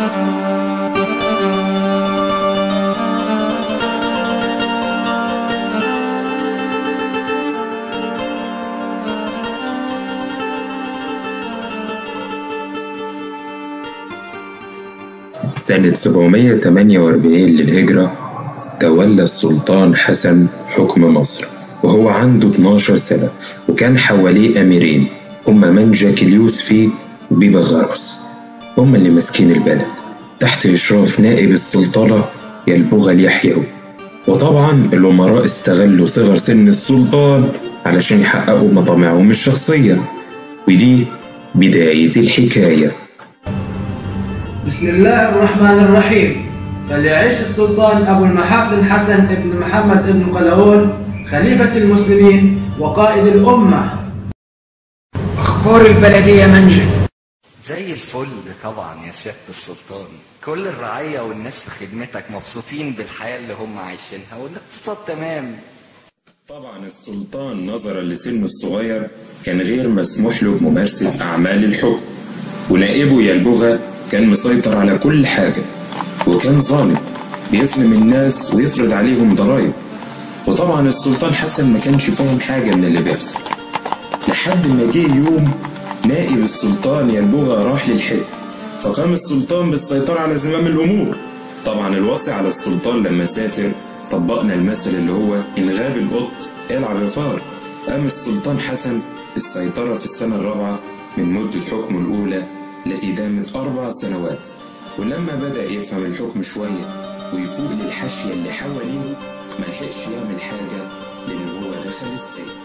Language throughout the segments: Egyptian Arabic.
سنة 748 للهجرة تولى السلطان حسن حكم مصر وهو عنده 12 سنة وكان حواليه أميرين هما منجك اليوسفي وبيبا غرس هما اللي ماسكين البلد تحت إشراف نائب السلطنة يلبغ اليحيوي وطبعا الأمراء استغلوا صغر سن السلطان علشان يحققوا مطامعهم الشخصية ودي بداية الحكاية بسم الله الرحمن الرحيم فليعيش السلطان أبو المحاسن حسن بن محمد بن قلاوون خليفة المسلمين وقائد الأمة أخبار البلدية منجل زي الفل طبعا يا سيادة السلطان كل الرعية والناس في خدمتك مبسوطين بالحياة اللي هم عايشينها والاقتصاد تمام طبعا السلطان نظرا لسنه الصغير كان غير مسموح له بممارسة أعمال الحكم ونائبه يلبغة كان مسيطر على كل حاجة وكان ظالم بيظلم الناس ويفرض عليهم ضرائب وطبعا السلطان حسن ما كانش فاهم حاجة من اللي بيحصل لحد ما جه يوم نائب السلطان ينبغى راح للحج فقام السلطان بالسيطرة على زمام الأمور طبعا الوصي على السلطان لما سافر طبقنا المثل اللي هو إن غاب القط العب يا فار قام السلطان حسن بالسيطرة في السنة الرابعة من مدة حكمه الأولى التي دامت أربع سنوات ولما بدأ يفهم الحكم شوية ويفوق للحاشية اللي حواليه ملحقش يعمل حاجة لأن هو دخل السجن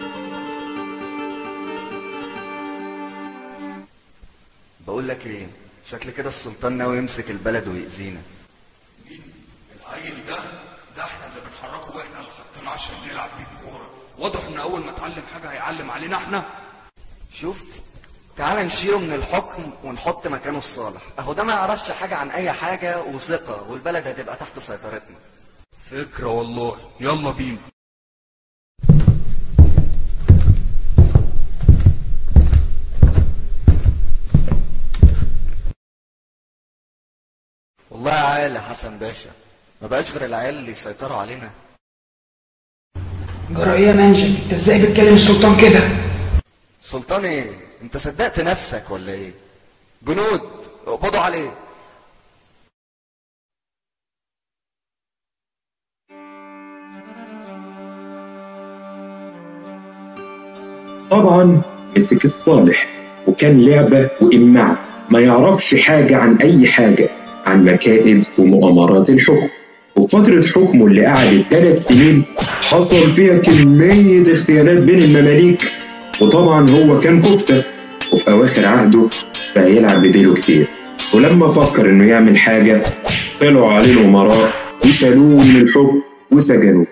بقول لك ايه شكل كده السلطان ناوي يمسك البلد ويأذينا العيل ده ده احنا اللي بنحركه واحنا اللي حاطينه عشان نلعب بيه كوره واضح ان اول ما اتعلم حاجه هيعلم علينا احنا شوف تعال نشيله من الحكم ونحط مكانه الصالح اهو ده ما يعرفش حاجة عن اي حاجة وثقة والبلد هتبقى تحت سيطرتنا فكره والله يلا بينا والله عال يا حسن باشا ما بقاش غير العيال اللي يسيطروا علينا جرى ايه يا منجل انت ازاي بتكلم السلطان كده سلطان ايه انت صدقت نفسك ولا ايه جنود اقبضوا عليه طبعا مسك الصالح وكان لعبة وإمعة ما يعرفش حاجة عن أي حاجة عن مكائد ومؤامرات الحكم وفي فترة حكمه اللي قعدت ثلاث سنين حصل فيها كمية اغتيالات بين المماليك وطبعا هو كان كفتة وفي أواخر عهده بقى يلعب بديله كتير ولما فكر إنه يعمل حاجة طلعوا عليه الأمراء وشالوه من الحكم وسجنوه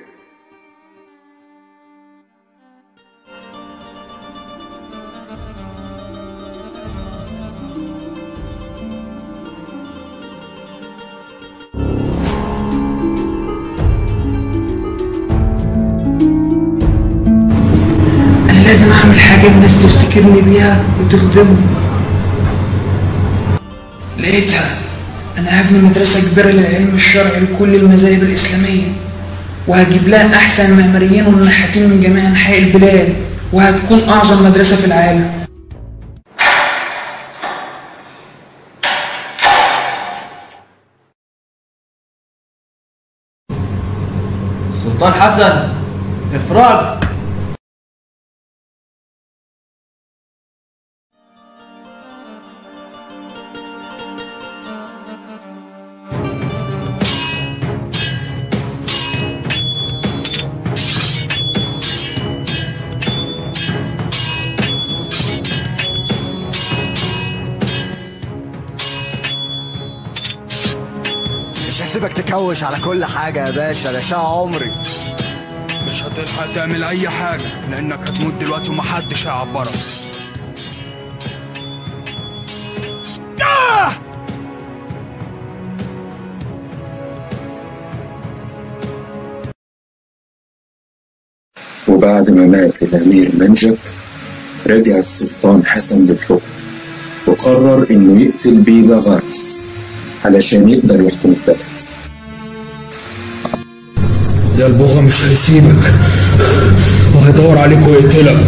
انا لازم اعمل حاجة الناس تفتكرني بيها وتخدمني لقيتها انا هبني مدرسة كبيرة للعلم الشرعي لكل المذاهب الاسلامية وهجيب لها احسن معماريين ونحاتين من جميع انحاء البلاد وهتكون اعظم مدرسة في العالم السلطان حسن إفراج مش هسيبك تكوش على كل حاجة يا باشا ده شقى عمري مش هتلحق تعمل اي حاجه لانك هتموت دلوقتي ومحدش هيعبرك وبعد ما مات الأمير منجب رجع السلطان حسن للحكم وقرر إنه يقتل بيبا غرس علشان يقدر يحكم البلد يا البغا مش هيسيبك وهيدور عليك ويقتلك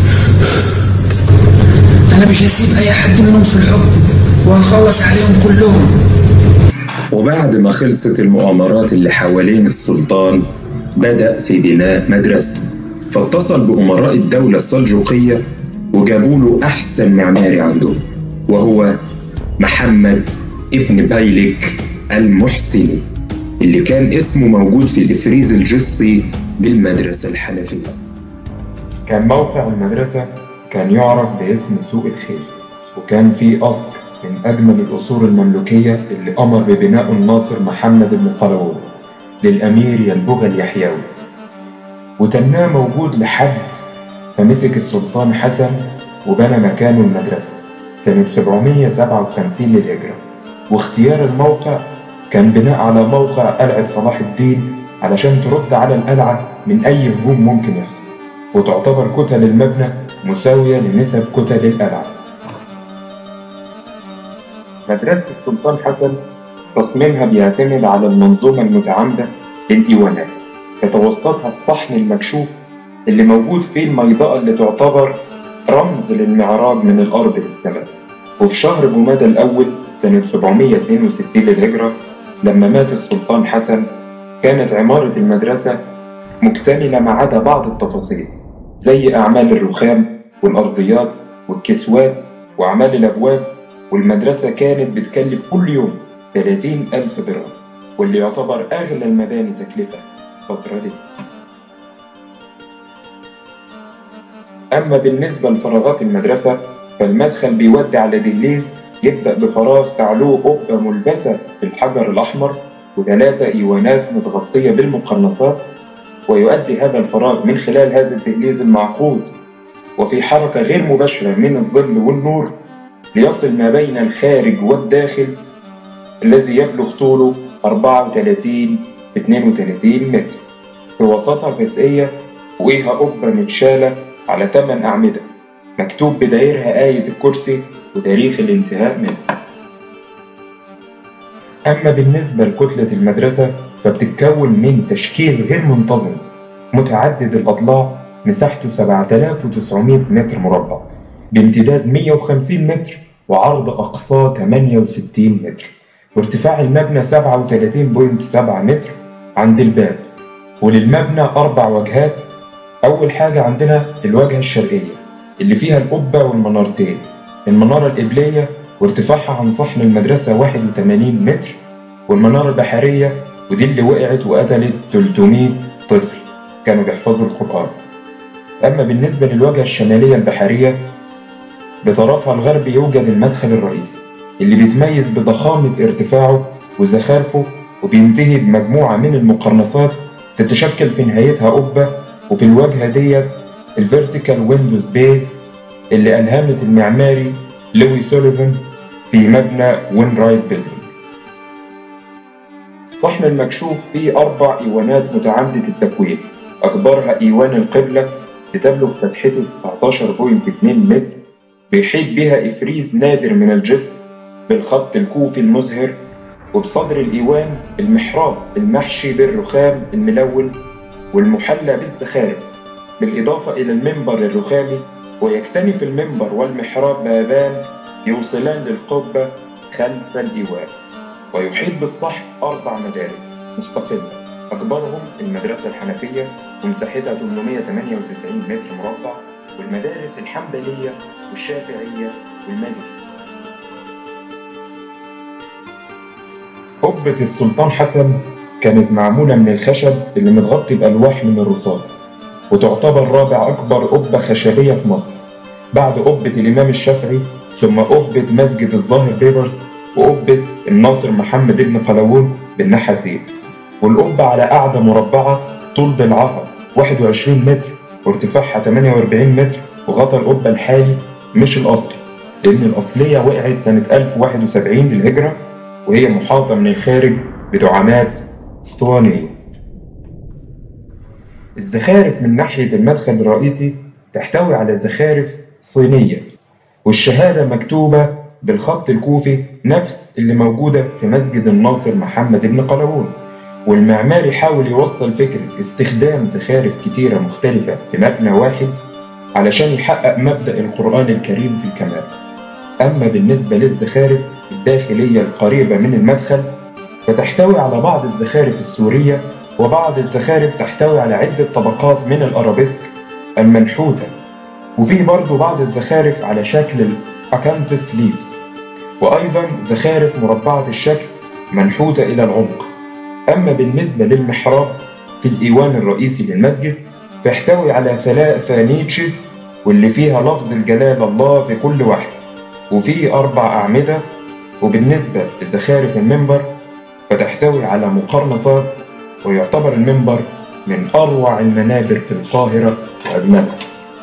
انا مش هسيب اي حد منهم في الحكم وهخلص عليهم كلهم وبعد ما خلصت المؤامرات اللي حوالين السلطان بدأ في بناء مدرسته فاتصل بأمراء الدولة السلجوقية وجابوا له أحسن معماري عندهم وهو محمد ابن بايلك المحسني اللي كان اسمه موجود في الإفريز الجصي بالمدرسة الحنفية كان موقع المدرسة كان يعرف باسم سوق الخيل وكان فيه قصر من أجمل القصور المملوكية اللي أمر ببناء الناصر محمد بن قلاوون للأمير يلبغ اليحيوي وتناه موجود لحد فمسك السلطان حسن وبنى مكانه المدرسة سنة 757 للهجرة واختيار الموقع كان بناء على موقع قلعة صلاح الدين علشان ترد على القلعة من أي هجوم ممكن يحصل وتعتبر كتل المبنى مساوية لنسب كتل القلعة مدرسة السلطان حسن تصميمها بيعتمد على المنظومة المتعامدة للإيوانات يتوسطها الصحن المكشوف اللي موجود فيه الميضاء اللي تعتبر رمز للمعراج من الأرض للسماء وفي شهر جمادى الأول سنة 762 للهجرة لما مات السلطان حسن كانت عمارة المدرسة مكتملة ما عدا بعض التفاصيل زي أعمال الرخام والأرضيات والكسوات وأعمال الأبواب والمدرسة كانت بتكلف كل يوم 30 ألف درهم واللي يعتبر أغلى المباني تكلفة الفترة دي أما بالنسبة لفراغات المدرسة فالمدخل بيودي على دهليز يبدأ بفراغ تعلوه قبة ملبسة بالحجر الأحمر وثلاثة إيوانات متغطية بالمقرنصات ويؤدي هذا الفراغ من خلال هذا الدهليز المعقود وفي حركة غير مباشرة من الظل والنور ليصل ما بين الخارج والداخل الذي يبلغ طوله 34 ب 32 متر في وسطها فسقية فوقيها قبة متشالة على 8 أعمدة مكتوب بدايرها آية الكرسي وتاريخ الانتهاء منها أما بالنسبة لكتلة المدرسة فبتتكون من تشكيل غير منتظم متعدد الأضلاع مساحته 7900 متر مربع بامتداد 150 متر وعرض أقصاه 68 متر وارتفاع المبنى 37.7 متر عند الباب وللمبنى أربع وجهات أول حاجة عندنا الواجهة الشرقية اللي فيها القبة والمنارتين المنارة القبلية وارتفاعها عن صحن المدرسة 81 متر والمنارة البحرية ودي اللي وقعت وقتلت 300 طفل كانوا بيحفظوا القرآن أما بالنسبة للواجهة الشمالية البحرية بطرفها الغربي يوجد المدخل الرئيسي اللي بيتميز بضخامة ارتفاعه وزخارفه وبينتهي بمجموعة من المقرنصات تتشكل في نهايتها قبة وفي الواجهة ديت الفيرتيكال ويندوز بيز اللي ألهمت المعماري لوي سوليفان في مبنى وين رايت بيلدينج الصحن المكشوف فيه أربع إيوانات متعددة التكوين أكبرها إيوان القبلة بتبلغ فتحته 19.2 متر بيحيط بها إفريز نادر من الجسم بالخط الكوفي المزهر وبصدر الإيوان المحراب المحشي بالرخام الملون والمحلى بالزخارف بالإضافة إلى المنبر الرخامي ويكتني في المنبر والمحراب بابان يوصلان للقبة خلف الإيوان ويحيط بالصحن أربع مدارس مستقلة أكبرهم المدرسة الحنفية ومساحتها 898 متر مربع والمدارس الحنبلية والشافعية والمالكية قبة السلطان حسن كانت معمولة من الخشب اللي متغطي بألواح من الرصاص وتعتبر رابع أكبر قبة خشبية في مصر بعد قبة الإمام الشافعي ثم قبة مسجد الظاهر بيبرس وقبة الناصر محمد بن قلاوون بالنحاسين والقبة على قاعدة مربعة طول ضلعها 21 متر وارتفاعها 48 متر وغطى القبة الحالي مش الأصلي لأن الأصلية وقعت سنة 1071 للهجرة وهي محاطة من الخارج بدعامات اسطوانية الزخارف من ناحية المدخل الرئيسي تحتوي على زخارف صينية والشهادة مكتوبة بالخط الكوفي نفس اللي موجودة في مسجد الناصر محمد بن قلاوون والمعماري حاول يوصل فكرة استخدام زخارف كتيرة مختلفة في مبنى واحد علشان يحقق مبدأ القرآن الكريم في الكمال أما بالنسبة للزخارف الداخلية القريبة من المدخل فتحتوي على بعض الزخارف السورية وبعض الزخارف تحتوي على عدة طبقات من الأرابيسك المنحوتة وفي برضو بعض الزخارف على شكل الأكانتس ليفز وأيضا زخارف مربعة الشكل منحوتة إلى العمق أما بالنسبة للمحراب في الإيوان الرئيسي للمسجد فيحتوي على ثلاثة نيتشز واللي فيها لفظ الجلال الله في كل واحدة وفيه أربع أعمدة وبالنسبة لزخارف المنبر فتحتوي على مقرنصات ويعتبر المنبر من أروع المنابر في القاهرة وأجملها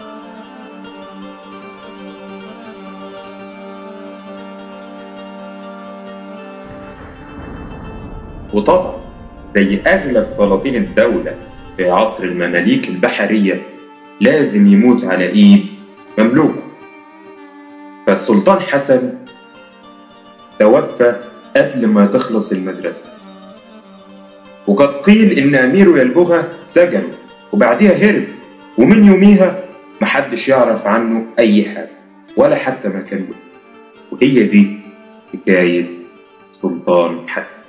وطبعا زي أغلب سلاطين الدولة في عصر المماليك البحرية لازم يموت على إيد مملوكه فالسلطان حسن توفى قبل ما تخلص المدرسة وقد قيل إن أميره يلبغة سجنه وبعديها هرب ومن يوميها محدش يعرف عنه أي حاجة ولا حتى مكان له وهي دي حكاية سلطان حسن